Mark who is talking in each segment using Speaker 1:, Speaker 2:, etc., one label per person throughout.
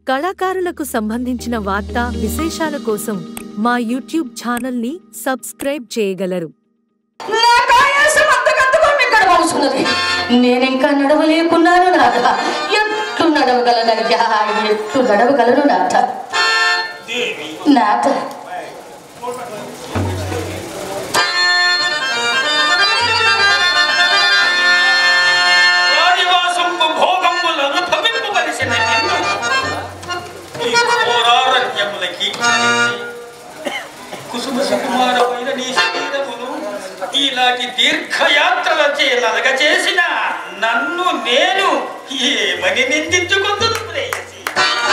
Speaker 1: కళాకారులకు సంబంధించిన వార్తా విశేషాల కోసం మా యూట్యూబ్ ఛానల్ని సబ్స్క్రైబ్ చేయగలరు
Speaker 2: నాకు ఆయాసం అంతకంతగా ఇక్కడ వస్తున్నది నేను ఇంకా నడవలేకున్నాను నాథ ఎట్టు నడవగలనయ్యా ఎట్టు నడవగలను నాథ నాథ
Speaker 3: రాజవాసంపు భోగములను భవింపవలసిన నిన్ను ఈ ఘోరారణ్యములకి కుసుమ సుకుమారమైన నీ శరీరమును ఇలాంటి తీర్థయాత్రల చేలనగ చేసిన నన్ను నేను ఏమని నిందించుకుందును ప్రేయసి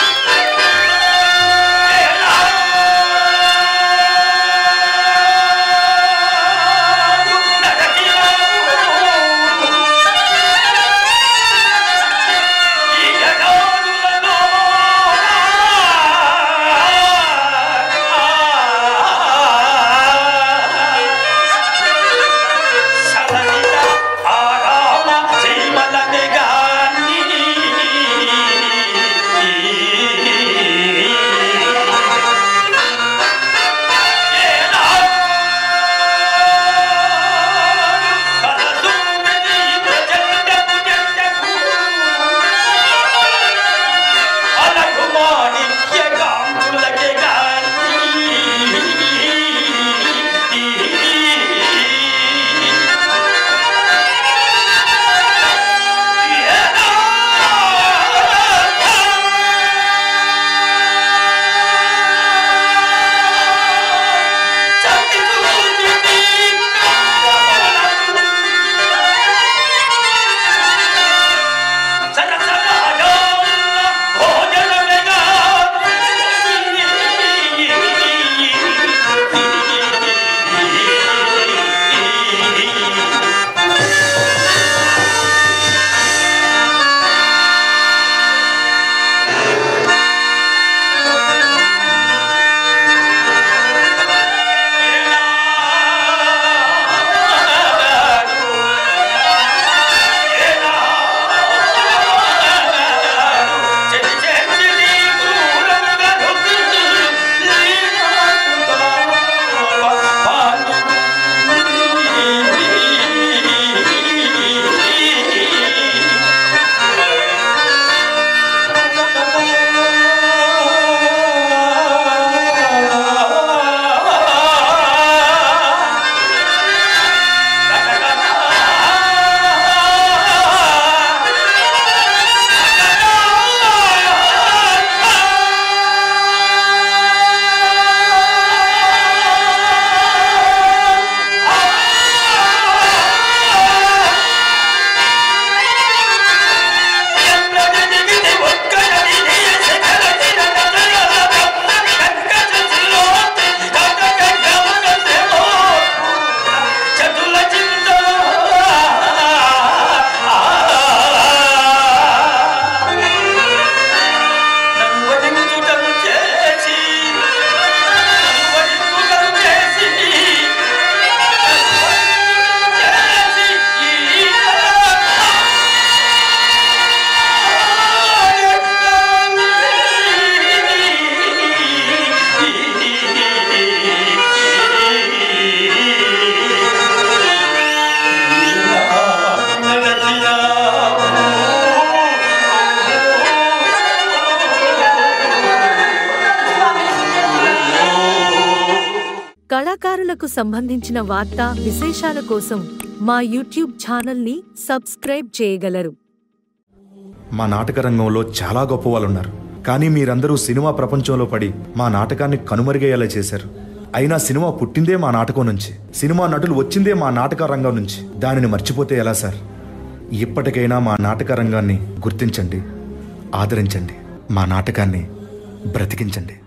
Speaker 1: కళాకారులకు సంబంధించిన వార్తా విశేషాల కోసం మా యూట్యూబ్ ఛానల్ని సబ్స్క్రైబ్ చేయగలరు
Speaker 4: మా నాటక రంగంలో చాలా గొప్ప వాళ్ళు ఉన్నారు కానీ మీరందరూ సినిమా ప్రపంచంలో పడి మా నాటకాన్ని కనుమరుగయ్యేలా చేశారు అయినా సినిమా పుట్టిందే మా నాటకం నుంచి సినిమా నటులు వచ్చిందే మా నాటక రంగం నుంచి దానిని మర్చిపోతే ఎలా సార్ ఇప్పటికైనా మా నాటక రంగాన్ని గుర్తించండి ఆదరించండి మా నాటకాన్ని బ్రతికించండి